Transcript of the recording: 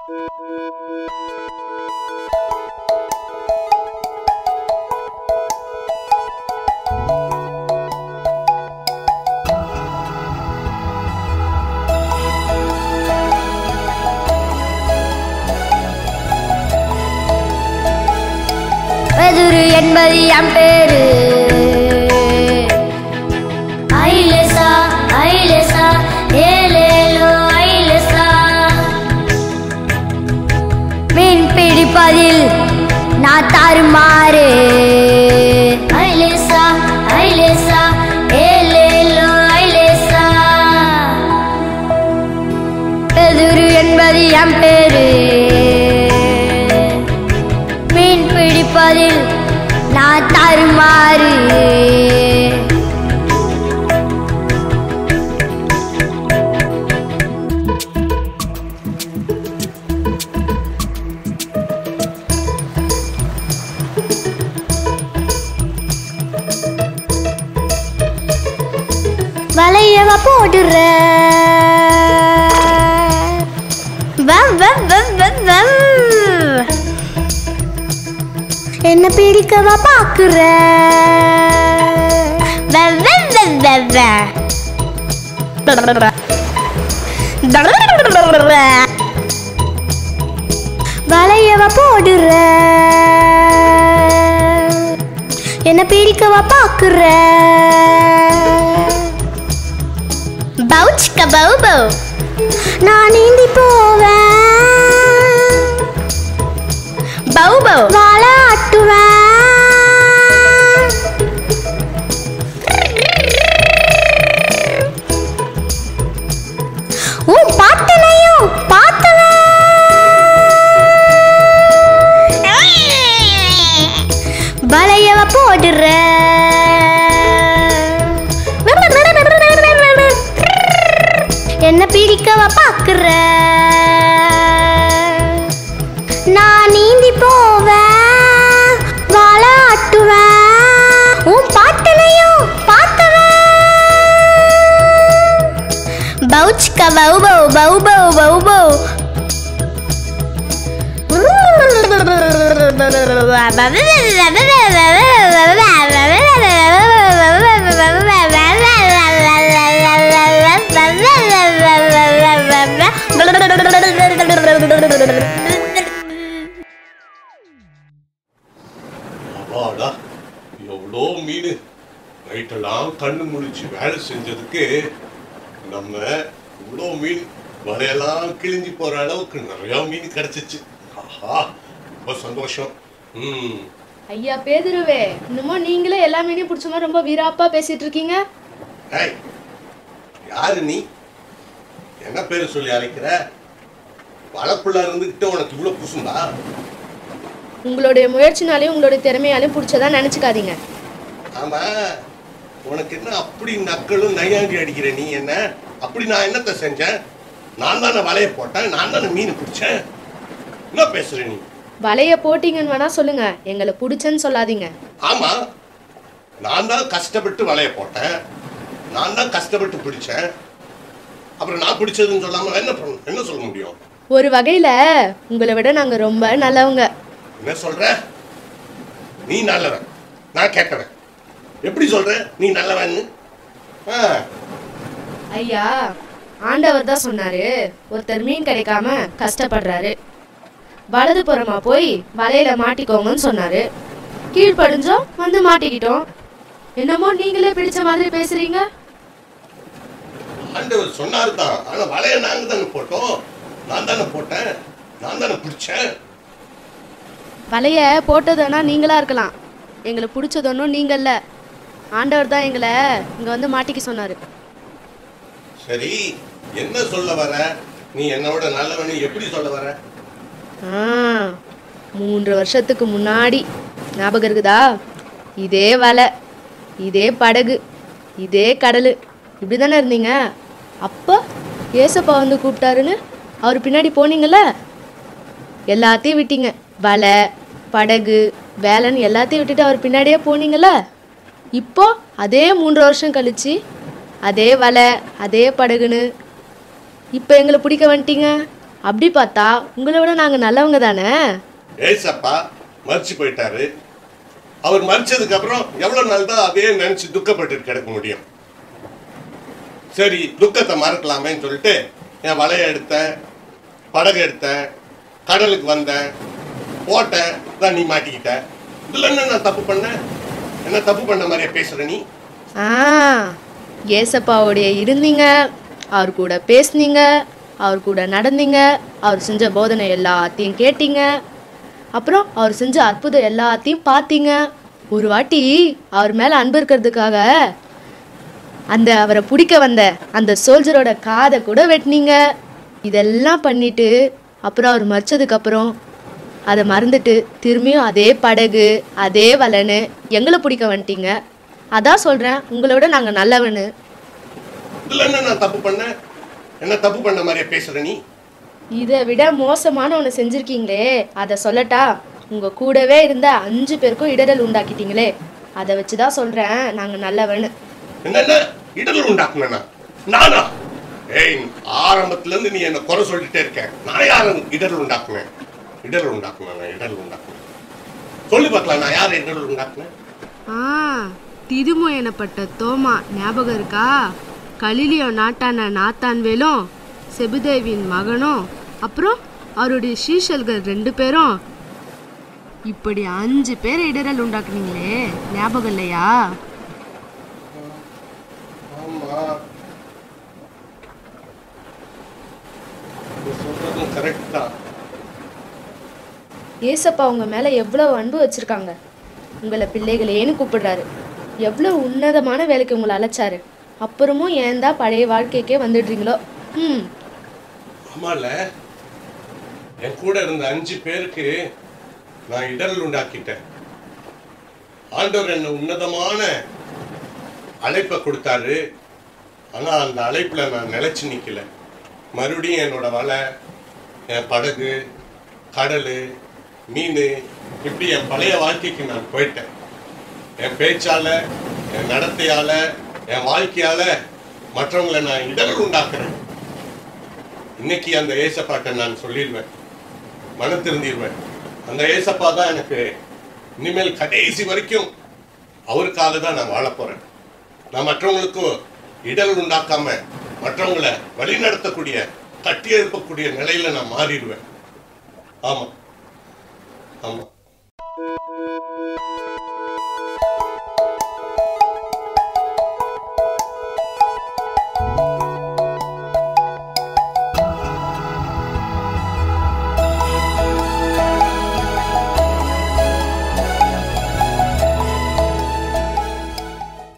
வெதுரு என்பது என் பேரு ஐலசா ஐலசா ஏலேலோ ஐலசா மீன் பிடிப்பதில் நான் தாறுமாறு ஐலேசா ஐலேசா ஏலேலோ ஐலேசா வெதுரு என்பது என் பேரு மீன் பிடிப்பதில் நான் தருமாறு வளையவ போடுற வம் வம் வம் வம் வம் என்ன பிடிக்கவா பாக்குற வ- வ- வ- வ- வ. வளையவ போடுற என்ன பிடிக்கவா பாக்குற பவுச்க பவு பவு நான் நீந்தி போவேன் பவு பவு வாழாட்டுவேன் உன் பாட்டனையும் பார்த்தவன் வளையவ போடுற என்ன பிடிக்கவ பாக்குற நான் நீந்தி போவேன் வாழாட்டுவேன் உன் பாட்டனையும் பார்த்தவன் பவுச்க பவு பவு பவு பவு பவு பவு அப்பாடா எவ்வளோ மீன் நைட்டெல்லாம் கண்ணு முழிச்சு வேலை செஞ்சதுக்கு நம்ம இவ்வளோ மீன் வலையெல்லாம் கிழிஞ்சு போற அளவுக்கு நிறைய மீன் கிடைச்சிச்சு ஆஹா ரொம்ப சந்தோஷம் ம் ஐயா பேதுருவே இன்னமும் நீங்களே எல்லா மீனையும் பிடிச்ச மாதிரி ரொம்ப வீராப்பா பேசிட்டு இருக்கீங்க ஏய் யாரு நீ என்ன பேரு சொல்லி அழைக்கிற வளப்புள்ள இருந்துகிட்டு உனக்கு இவ்வளோ புசுண்டா உங்களுடைய முயற்சினாலையும் உங்களுடைய திறமையாலையும் பிடிச்சதா நினைச்சுக்காதீங்க ஆமா உனக்கு என்ன அப்படி நக்களும் நையாண்டி அடிக்கிற நீ என்ன அப்படி நான் என்னத்த செஞ்சேன் நான் தானே வலைய போட்டேன் நான் தானே மீன் பிடிச்சேன் என்ன பேசுற நீ வலைய போட்டீங்கன்னு வேணா சொல்லுங்க எங்களை பிடிச்சேன்னு சொல்லாதீங்க ஆமா நான் தான் கஷ்டப்பட்டு வலைய போட்டேன் நான் தான் கஷ்டப்பட்டு பிடிச்சேன் அப்புறம் நான் பிடிச்சதுன்னு சொல்லாம என்ன பண்ண என்ன சொல்ல முடியும் ஒரு வகையில உங்களை விட நாங்க ரொம்ப நல்லவங்க என்ன சொல்ற நீ நல்லவன் நான் கேட்டவன் எப்படி சொல்ற நீ நல்லவன்னு ஆ ஐயா ஆண்டவர் தான் சொன்னாரு ஒருத்தர் மீன் கிடைக்காம கஷ்டப்படுறாரு வலது புறமா போய் வலையில மாட்டிக்கோங்கன்னு சொன்னாரு கீழ்ப்படிஞ்சோம் வந்து மாட்டிக்கிட்டோம் என்னமோ நீங்களே பிடிச்ச மாதிரி பேசுறீங்க ஆண்டவர் சொன்னாரு தான் ஆனா வலைய நாங்க தானே போட்டோம் நான் தானே போட்டேன் நான் தானே பிடிச்சேன் வலைய போட்டதுன்னா நீங்களா இருக்கலாம் எங்களை பிடிச்சதொன்னும் நீங்கள்ல ஆண்டவர் தான் எங்களை இங்க வந்து மாட்டிக்க சொன்னாரு சரி என்ன சொல்ல வர நீ என்னோட நல்லவனு எப்படி சொல்ல வர ஆ மூன்று வருஷத்துக்கு முன்னாடி ஞாபகம் இருக்குதா இதே வலை இதே படகு இதே கடல் இப்படி தானே இருந்தீங்க அப்போ ஏசப்பா வந்து கூப்பிட்டாருன்னு அவர் பின்னாடி போனீங்கல்ல எல்லாத்தையும் விட்டீங்க வலை படகு வேலைன்னு எல்லாத்தையும் விட்டுட்டு அவர் பின்னாடியே போனீங்கல்ல இப்போ அதே மூன்று வருஷம் கழிச்சு அதே வலை அதே படகுன்னு இப்போ எங்களை பிடிக்க வந்துட்டீங்க அப்படி பார்த்தா உங்களை விட நாங்கள் நல்லவங்க தானே ஏசப்பா மறிச்சு போயிட்டாரு அவர் மறிச்சதுக்கு அப்புறம் எவ்வளவு நாள் தான் அதே நினைச்சு துக்கப்பட்டு கிடக்க முடியும் சரி துக்கத்தை மறக்கலாமேன்னு சொல்லிட்டு என் வலைய எடுத்தேன் படகு எடுத்தேன் கடலுக்கு வந்தேன் போட்டேன் தான் நீ மாட்டிக்கிட்ட இதுல என்ன நான் தப்பு பண்ணேன் என்ன தப்பு பண்ண மாதிரியே பேசுற நீ ஆ ஏசப்பாவுடைய இருந்தீங்க அவர் கூட பேசுனீங்க அவர் கூட நடந்தீங்க அவர் செஞ்ச போதனை எல்லாத்தையும் கேட்டீங்க அப்புறம் அவர் செஞ்ச அற்புதம் எல்லாத்தையும் பார்த்தீங்க ஒரு வாட்டி அவர் மேலே அன்பு இருக்கிறதுக்காக அந்த அவரை பிடிக்க வந்த அந்த சோல்ஜரோட காதை கூட வெட்டினீங்க இதெல்லாம் பண்ணிட்டு அப்புறம் அவர் மறிச்சதுக்கு அப்புறம் அதை மறந்துட்டு திரும்பியும் அதே படகு அதே வலைன்னு எங்களை பிடிக்க வந்துட்டீங்க அதான் சொல்கிறேன் உங்களை விட நாங்கள் நல்லவனு இதுல என்ன நான் தப்பு பண்ணேன் என்ன தப்பு பண்ண மாதிரியே பேசுற நீ இதை விட மோசமான ஒன்று செஞ்சுருக்கீங்களே அதை சொல்லட்டா உங்கள் கூடவே இருந்த அஞ்சு பேருக்கும் இடரல் உண்டாக்கிட்டீங்களே அதை வச்சு தான் சொல்கிறேன் நாங்கள் நல்லவனு என்னென்ன இடர்கள் உண்டாக்குனா நானா ஏய் ஆரம்பத்துல இருந்து நீ என்ன குறை சொல்லிட்டே இருக்க நான் யாரும் இடர்கள் உண்டாக்குனேன் இடர்கள் உண்டாக்குனேன் நான் இடர்கள் உண்டாக்குனேன் சொல்லி பார்க்கலாம் நான் யார் இடர்கள் உண்டாக்குனேன் ஆ திதுமு எனப்பட்ட தோமா ஞாபகம் இருக்கா கலிலியோ நாட்டான நாத்தான்வேலும் செபுதேவின் மகனும் அப்புறம் அவருடைய சீஷல்கள் ரெண்டு பேரும் இப்படி அஞ்சு பேர் இடரல் உண்டாக்குனீங்களே ஞாபகம் இல்லையா ஆமா நீ சொல்றதும் கரெக்ட் தான் ஏசப்பா உங்க மேல எவ்வளவு அன்பு வச்சிருக்காங்க உங்களை பிள்ளைகளேன்னு கூப்பிடுறாரு எவ்வளவு உன்னதமான வேலைக்கு உங்களை அழைச்சாரு அப்புறமும் ஏன் தான் பழைய வாழ்க்கைக்கே வந்துடுறீங்களோ ம் ஆமால என் கூட இருந்த அஞ்சு பேருக்கு நான் இடர்கள் உண்டாக்கிட்டேன் ஆண்டவர் என்ன உன்னதமான அழைப்பை கொடுத்தாரு ஆனா அந்த அழைப்புல நான் நிலைச்சு நிக்கல மறுபடியும் என்னோட வலை என் படகு கடல் மீன் இப்படி என் பழைய வாழ்க்கைக்கு நான் போயிட்டேன் என் பேச்சால என் நடத்தையால என் வாழ்க்கையால மற்றவங்களை நான் இடர்கள் உண்டாக்குறேன் இன்னைக்கு அந்த ஏசப்பாட்ட நான் சொல்லிடுவேன் மன திருந்திடுவேன் அந்த ஏசப்பா தான் எனக்கு இனிமேல் கடைசி வரைக்கும் அவருக்காக தான் நான் வாழப் போறேன் நான் மற்றவங்களுக்கும் இடர் உண்டாக்காம மற்றவங்களை வழிநடத்தக்கூடிய கட்டி எழுப்பக்கூடிய நிலையில நான் மாறிடுவேன் ஆமா ஆமா